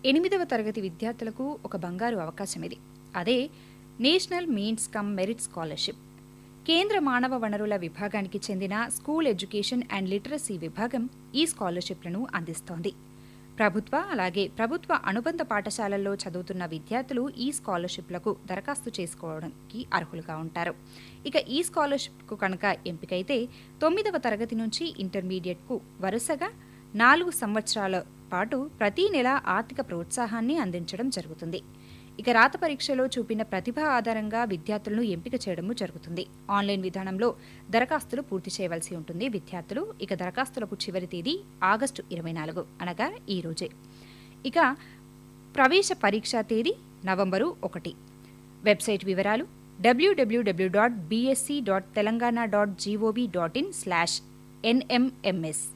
ఎనిమిదవ తరగతి విద్యార్థులకు ఒక బంగారు అవకాశం ఇది అదే national means cum merit scholarship కేంద్ర మానవ వనరుల విభాగానికి చెందిన స్కూల్ ఎడ్యుకేషన్ అండ్ లిటరసీ విభాగం ఈ స్కాలర్షిప్లను అందిస్తోంది ప్రభుత్వ అలాగే ప్రభుత్వ అనుబంధ పాఠశాలల్లో చదువుతున్న విద్యార్థులు ఈ స్కాలర్షిప్లకు దరఖాస్తు చేసుకోవడానికి అర్హులుగా ఉంటారు ఇక ఈ స్కాలర్షిప్కు కనుక ఎంపికైతే తొమ్మిదవ తరగతి నుంచి ఇంటర్మీడియట్కు వరుసగా నాలుగు సంవత్సరాల పాటు ప్రతి నెల ఆర్థిక ప్రోత్సాహాన్ని అందించడం జరుగుతుంది ఇక రాత పరీక్షలో చూపిన ప్రతిభ ఆధారంగా విద్యార్థులను ఎంపిక చేయడము జరుగుతుంది ఆన్లైన్ విధానంలో దరఖాస్తులు పూర్తి చేయవలసి ఉంటుంది విద్యార్థులు ఇక దరఖాస్తులకు చివరి తేదీ ఆగస్టు ఇరవై నాలుగు అనగా ఈ రోజే ఇక ప్రవేశ పరీక్షా తేదీ నవంబరు ఒకటి వెబ్సైట్ వివరాలు WWW dot BSC dot Telangana dot GOV dot in slash NMMS